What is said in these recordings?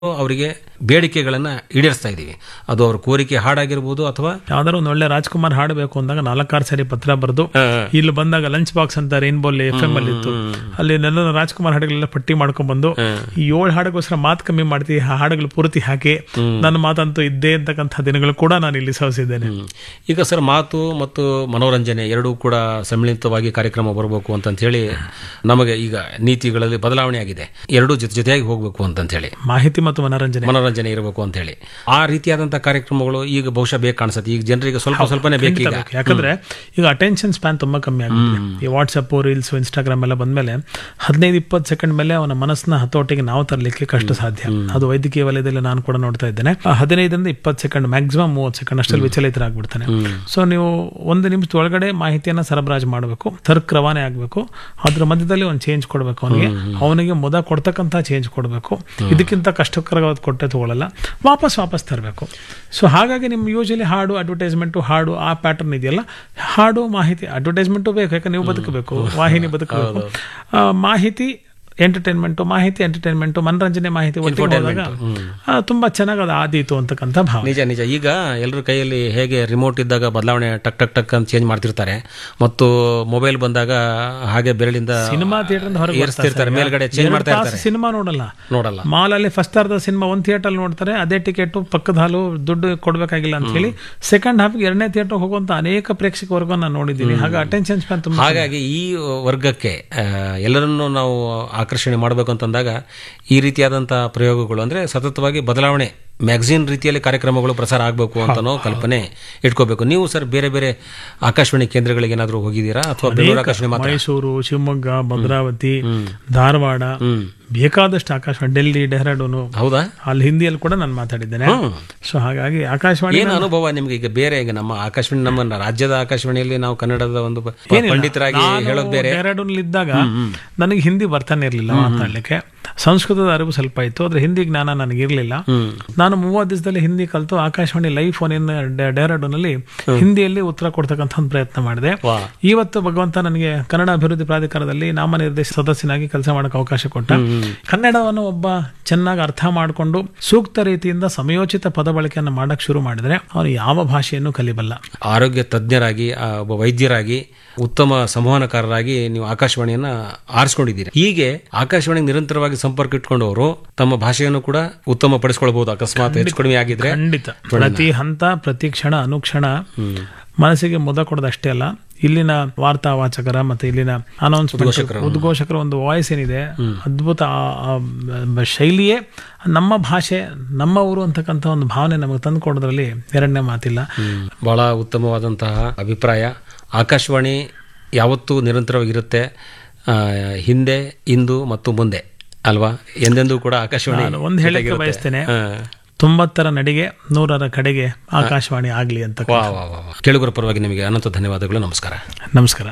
ಅವರಿಗೆ ಬೇಡಿಕೆಗಳನ್ನ ಈಡೇರಿಸ್ತಾ ಇದ್ದೀವಿ ಅದು ಅವ್ರ ಕೋರಿಕೆ ಹಾಡಾಗಿರ್ಬೋದು ಅಥವಾ ಯಾವ್ದಾದ್ರು ಒಂದು ಒಳ್ಳೆ ರಾಜ್ಕುಮಾರ್ ಹಾಡಬೇಕು ಅಂದಾಗ ನಾಲ್ಕಾರು ಸಾರಿ ಪತ್ರ ಬರೆದು ಇಲ್ಲಿ ಬಂದಾಗ ಲಂಚ್ ಬಾಕ್ಸ್ ಅಂತ ರೈನ್ಬೋಲ್ ಎಫ್ ಎಂ ಅಲ್ಲಿ ಇತ್ತು ಅಲ್ಲಿ ನನ್ನ ರಾಜ್ಕುಮಾರ್ ಹಾಡುಗಳೆಲ್ಲ ಪಟ್ಟಿ ಮಾಡ್ಕೊಂಡ್ ಬಂದು ಈ ಏಳು ಹಾಡುಗೋಸ್ಕರ ಮಾತು ಕಮ್ಮಿ ಮಾಡ್ತೀವಿ ಆ ಹಾಡುಗಳು ಪೂರ್ತಿ ಹಾಕಿ ನನ್ನ ಮಾತಂತೂ ಇದ್ದೇ ಅಂತಕ್ಕಂಥ ದಿನಗಳು ಕೂಡ ನಾನು ಇಲ್ಲಿ ಸವಿಸಿದ್ದೇನೆ ಹ್ಮ್. ಈಗ ಸರ್ ಮಾತು ಮತ್ತು ಮನೋರಂಜನೆ ಎರಡೂ ಕೂಡ ಸಮ್ಮಿಳಿತವಾಗಿ ಕಾರ್ಯಕ್ರಮ ಬರಬೇಕು ಅಂತ ಹೇಳಿ ನಮಗೆ ಈಗ ನೀತಿಗಳಲ್ಲಿ ಬದಲಾವಣೆ ಆಗಿದೆ ಎರಡೂ ಜೊತೆ ಜೊತೆಯಾಗಿ ಹೋಗಬೇಕು ಅಂತ ಹೇಳಿ ಮಾಹಿತಿ ಮತ್ತು ಮನೋರಂಜನೆ ಮನೋರಂಜನೆ ಇರಬೇಕು ಅಂತ ಹೇಳಿ ಆ ರೀತಿಯಾದಂತಹ ಕಾರ್ಯಕ್ರಮಗಳು ಈಗ ಬಹುಶಃ ಬೇಕು ಕಾಣಿಸುತ್ತೆ ಈಗ ಜನರಿಗೆ ಸ್ವಲ್ಪ ಸ್ವಲ್ಪನೇ ಬೇಕೀಗ ಬೇಕು. ಯಾಕಂದ್ರೆ ಈಗ ಅಟೆನ್ಷನ್ ಸ್ಪ್ಯಾನ್ ತುಂಬಾ ಕಮ್ಮಿ ಆಗಿದೆ ಈ ವಾಟ್ಸಪ್ ರೀಲ್ಸ್ ಇನ್ಸ್ಟಾಗ್ರಾಮ್ ಎಲ್ಲ ಬಂದ್ಮೇಲೆ ಹದಿನೈದು ಇಪ್ಪತ್ತು ಸೆಕೆಂಡ್ ಮೇಲೆ ಅವನ ಮನಸ್ಸನ್ನ ಹತೋಟಿಗೆ ನಾವು ತರಲಿಕ್ಕೆ ಕಷ್ಟ ಸಾಧ್ಯ ಅದು ವೈದ್ಯಕೀಯ ವಲಯದಲ್ಲಿ ನಾನು ಕೂಡ ನೋಡ್ತಾ ಇದ್ದೇನೆ ಆ ಹದಿನೈದರಿಂದ ಇಪ್ಪತ್ತು ಸೆಕೆಂಡ್ ಮ್ಯಾಕ್ಸಿಮಮ್ ಮೂವತ್ತು ಸೆಕೆಂಡ್ ಅಷ್ಟಲ್ಲಿ ವಿಚಲಿತರಾಗ್ಬಿಡ್ತಾನೆ ಸೊ ನೀವು ಒಂದು ನಿಮಿಷದ ಒಳಗಡೆ ಮಾಹಿತಿಯನ್ನ ಸರಬರಾಜು ಮಾಡಬೇಕು ತರ್ಕ್ ರವಾನೆ ಆಗಬೇಕು ಅದ್ರ ಮಧ್ಯದಲ್ಲಿ ಒಂದು ಚೇಂಜ್ ಕೊಡಬೇಕು ಅವನಿಗೆ ಅವನಿಗೆ ಮುದ ಕೊಡ್ತಕ್ಕಂಥ ಚೇಂಜ್ ಕೊಡಬೇಕು ಇದಕ್ಕಿಂತ ಕಷ್ಟಕರವಾದ ಕೊಟ್ಟೆ ತಗೊಳ್ಳಲ್ಲ ವಾಪಸ್ ವಾಪಸ್ ತರಬೇಕು ಸೊ ಹಾಗಾಗಿ ನಿಮ್ಮ ಯೂಶಲಿ ಹಾಡು ಅಡ್ವರ್ಟೈಸ್ಮೆಂಟು ಹಾಡು ಆ ಪ್ಯಾಟರ್ನ್ ಇದೆಯಲ್ಲ ಹಾಡು ಮಾಹಿತಿ ಅಡ್ವರ್ಟೈಸ್ಮೆಂಟು ಬೇಕು ಯಾಕಂದ್ರೆ ನೀವು ಬದುಕಬೇಕು ವಾಹಿನಿ ಬದುಕಬೇಕು ಆ, ಮಾಹಿತಿ ಎಂಟರ್ಟೈನ್ಮೆಂಟು ಮಾಹಿತಿ ಎಂಟರ್ಟೈನ್ಮೆಂಟು ಮನರಂಜನೆ ಮಾಹಿತಿ ಒಟ್ಟಿಗೆ ಹೋದಾಗ ಆ, ತುಂಬಾ ಚೆನ್ನಾಗಿ ಅದು ಆದೀತು ಅಂತಕ್ಕಂಥ ಭಾವ ನಿಜ ನಿಜ ಈಗ ಎಲ್ಲರ ಕೈಯಲ್ಲಿ ಹೇಗೆ ರಿಮೋಟ್ ಇದ್ದಾಗ ಬದಲಾವಣೆ ಟಕ್ ಟಕ್ ಟಕ್ ಅಂತ ಚೇಂಜ್ ಮಾಡ್ತಿರ್ತಾರೆ ಮತ್ತು ಮೊಬೈಲ್ ಬಂದಾಗ ಹಾಗೆ ಬೆರಳಿಂದ ಸಿನಿಮಾ ಥಿಯೇಟರ್ ಹೊರಗೆ ಏರಿಸ್ತಿರ್ತಾರೆ ಮೇಲ್ಗಡೆ ಚೇಂಜ್ ಮಾಡ್ತಾ ಇರ್ತಾರೆ ಸಿನಿಮಾ ನೋಡಲ್ಲ ನೋಡಲ್ಲ ಮಾಲ್ ಅಲ್ಲಿ ಫಸ್ಟ್ ಅರ್ಧ ಸಿನಿಮಾ ಒಂದು ಥಿಯೇಟರ್ ನೋಡ್ತಾರೆ ಅದೇ ಟಿಕೆಟ್ ಪಕ್ಕದ ಹಾಲು ದುಡ್ಡು ಕೊಡ್ಬೇಕಾಗಿಲ್ಲ ಅಂತ ಹೇಳಿ ಸೆಕೆಂಡ್ ಹಾಫ್ ಎರಡನೇ ಥಿಯೇಟರ್ ಹೋಗುವಂತ ಅನೇಕ ಪ್ರೇಕ್ಷಕ ವರ್ಗ ನಾನು ನೋಡಿದ್ದೀನಿ ಹಾಗೆ ಅಟೆನ್ಷನ್ ಸ್ಪ್ಯಾನ್ ತುಂಬಾ ಹಾಗಾಗಿ ಈ ವರ್ಗಕ್ಕೆ ಆ, ಎಲ್ಲರನ್ನೂ ನಾವು ಆಕರ್ಷಣೆ ಮಾಡಬೇಕು ಅಂತಂದಾಗ ಈ ರೀತಿಯಾದಂತಹ ಪ್ರಯೋಗಗಳು ಅಂದ್ರೆ ಸತತವಾಗಿ ಬದಲಾವಣೆ ಮ್ಯಾಗಝಿನ್ ರೀತಿಯಲ್ಲಿ ಕಾರ್ಯಕ್ರಮಗಳು ಪ್ರಸಾರ ಆಗಬೇಕು ಅಂತನೋ ಕಲ್ಪನೆ ಇಟ್ಕೋಬೇಕು ನೀವು ಸರ್ ಬೇರೆ ಬೇರೆ ಆಕಾಶವಾಣಿ ಕೇಂದ್ರಗಳಿಗೆ ಏನಾದರೂ ಹೋಗಿದ್ದೀರಾ ಅಥವಾ ಬೆಂಗಳೂರು ಆಕಾಶವಾಣಿ ಮಾತ್ರ ಮೈಸೂರು ಶಿವಮೊಗ್ಗ ಭದ್ರಾವತಿ ಧಾರವಾಡ ಬೇಕಾದಷ್ಟು ಆಕಾಶವಾಣಿ ಡೆಲ್ಲಿ ಡೆಹ್ರಾಡೂನು ಹೌದಾ ಅಲ್ಲಿ ಹಿಂದಿಯಲ್ಲಿ ಕೂಡ ನಾನು ಮಾತಾಡಿದ್ದೇನೆ ಸೊ ಹಾಗಾಗಿ ಆಕಾಶವಾಣಿ ಏನು ಅನುಭವ ನಿಮ್ಗೆ ಈಗ ಬೇರೆ ಈಗ ನಮ್ಮ ಆಕಾಶವಾಣಿ ನಮ್ಮ ರಾಜ್ಯದ ಆಕಾಶವಾಣಿಯಲ್ಲಿ ನಾವು ಕನ್ನಡದ ಒಂದು ಪ- ಪಂಡಿತರಾಗಿ ಹೇಳೋದು ಬೇರೆ ಡೆಹ್ರಾಡೂನ್ ಇದ್ದಾಗ ನನಗೆ ಹಿಂದಿ ಬರ್ತಾನೆ ಇರಲಿಲ್ಲ ಮಾತಾಡ್ಲಿಕ್ಕೆ ಸಂಸ್ಕೃತದ ಅರಿವು ಸ್ವಲ್ಪ ಇತ್ತು ಆದ್ರೆ ಹಿಂದಿ ಜ್ಞಾನ ನನಗಿರ್ಲಿಲ್ಲ ನಾನು ಮೂವತ್ತು ದಿವಸದಲ್ಲಿ ಹಿಂದಿ ಕಲಿತು ಆಕಾಶವಾಣಿ ಲೈವ್ ಫೋನ್ ಡೆಹ್ರಾಡೂನ್ ಅಲ್ಲಿ ಹಿಂದಿಯಲ್ಲಿ ಉತ್ತರ ಕೊಡ್ತಕ್ಕಂಥ ಒಂದು ಪ್ರಯತ್ನ ಮಾಡಿದೆ ವಾ. ಇವತ್ತು ಭಗವಂತ ನನಗೆ ಕನ್ನಡ ಅಭಿವೃದ್ಧಿ ಪ್ರಾಧಿಕಾರದಲ್ಲಿ ನಾಮನಿರ್ದೇಶಿತ ಸದಸ್ಯನಾಗಿ ಕೆಲಸ ಮಾಡಕ್ಕೆ ಅವಕಾಶ ಕೊಟ್ಟ ಕನ್ನಡವನ್ನು ಒಬ್ಬ ಚೆನ್ನಾಗಿ ಅರ್ಥ ಮಾಡಿಕೊಂಡು ಸೂಕ್ತ ರೀತಿಯಿಂದ ಸಮಯೋಚಿತ ಪದ ಬಳಕೆಯನ್ನು ಮಾಡಕ್ ಶುರು ಮಾಡಿದ್ರೆ ಅವನು ಯಾವ ಭಾಷೆಯನ್ನು ಕಲಿಬಲ್ಲ ಆರೋಗ್ಯ ತಜ್ಞರಾಗಿ ಆ, ಒಬ್ಬ ವೈದ್ಯರಾಗಿ ಉತ್ತಮ ಸಂವಹನಕಾರರಾಗಿ ನೀವು ಆಕಾಶವಾಣಿಯನ್ನ ಆರಿಸ್ಕೊಂಡಿದ್ದೀರಿ ಹೀಗೆ ಆಕಾಶವಾಣಿಗೆ ನಿರಂತರವಾಗಿ ಸಂಪರ್ಕ ಇಟ್ಕೊಂಡವರು ತಮ್ಮ ಭಾಷೆಯನ್ನು ಕೂಡ ಉತ್ತಮ ಪಡಿಸ್ಕೊಳ್ಬಹುದು ಅಕಸ್ಮಾತ್ ಹೆಚ್ಚು ಕಡಿಮೆ ಆಗಿದ್ರೆ ಖಂಡಿತ ಪ್ರತಿ ಹಂತ ಪ್ರತಿ ಕ್ಷಣ ಅನುಕ್ಷಣ ಮನಸ್ಸಿಗೆ ಮುದ ಕೊಡೋದಷ್ಟೇ ಅಲ್ಲ ಇಲ್ಲಿನ ವಾರ್ತಾ ವಾಚಕರ ಮತ್ತೆ ಇಲ್ಲಿನ ಅನೌನ್ಸ್ಮೆಂಟ್ ಉದ್ಘೋಷಕರ ಒಂದು ವಾಯ್ಸ್ ಏನಿದೆ ಅದ್ಭುತ ಆ- ಆ ಬ- ಶೈಲಿಯೇ ನಮ್ಮ ಭಾಷೆ ನಮ್ಮ ಊರು ಅಂತಕ್ಕಂಥ ಒಂದು ಭಾವನೆ ನಮಗೆ ತಂದು ಕೊಡೋದ್ರಲ್ಲಿ ಎರಡನೇ ಮಾತಿಲ್ಲ ಬಹಳ ಉತ್ತಮವಾದಂತಹ ಅಭಿಪ್ರಾಯ ಆಕಾಶವಾಣಿ ಯಾವತ್ತೂ ನಿರಂತರವಾಗಿರುತ್ತೆ ಆ, ಹಿಂದೆ ಇಂದು ಮತ್ತು ಮುಂದೆ ಅಲ್ವಾ ಎಂದೆಂದೂ ಕೂಡ ಆಕಾಶವಾಣಿ ನಾನು ಒಂದು ಹೇಳಕ್ಕೆ ಜೊತೆಗಿರುತ್ತೆ. ಬಯಸ್ತೇನೆ ಹಾ. ತೊಂಬತ್ತರ ನಡಿಗೆ ನೂರರ ಕಡೆಗೆ ಆಕಾಶವಾಣಿ ಆಗ್ಲಿ ಅಂತ ವಾ ವಾ ವಾ ವಾ. ಕೇಳುಗರ ಪರವಾಗಿ ನಿಮಗೆ ಅನಂತ ಧನ್ಯವಾದಗಳು ನಮಸ್ಕಾರ ನಮಸ್ಕಾರ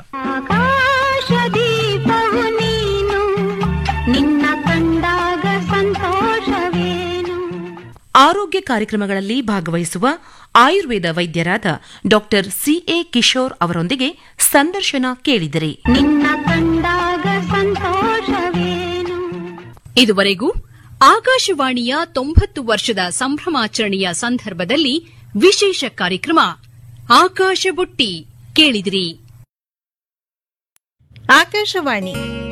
ಆಕಾಶದೀಪವು ನೀನು ನಿನ್ನ ಕಂಡಾಗ ಸಂತೋಷವೇನು ಆರೋಗ್ಯ ಕಾರ್ಯಕ್ರಮಗಳಲ್ಲಿ ಭಾಗವಹಿಸುವ ಆಯುರ್ವೇದ ವೈದ್ಯರಾದ ಡಾಕ್ಟರ್ ಸಿಎ ಕಿಶೋರ್ ಅವರೊಂದಿಗೆ ಸಂದರ್ಶನ ಕೇಳಿದರೆ ನಿನ್ನ ಕಂಡಾಗ ಸಂತೋಷವೇನು ಇದುವರೆಗೂ ಆಕಾಶವಾಣಿಯ ತೊಂಬತ್ತು ವರ್ಷದ ಸಂಭ್ರಮಾಚರಣೆಯ ಸಂದರ್ಭದಲ್ಲಿ ವಿಶೇಷ ಕಾರ್ಯಕ್ರಮ ಆಕಾಶ ಬುಟ್ಟಿ ಕೇಳಿದಿರಿ ಆಕಾಶವಾಣಿ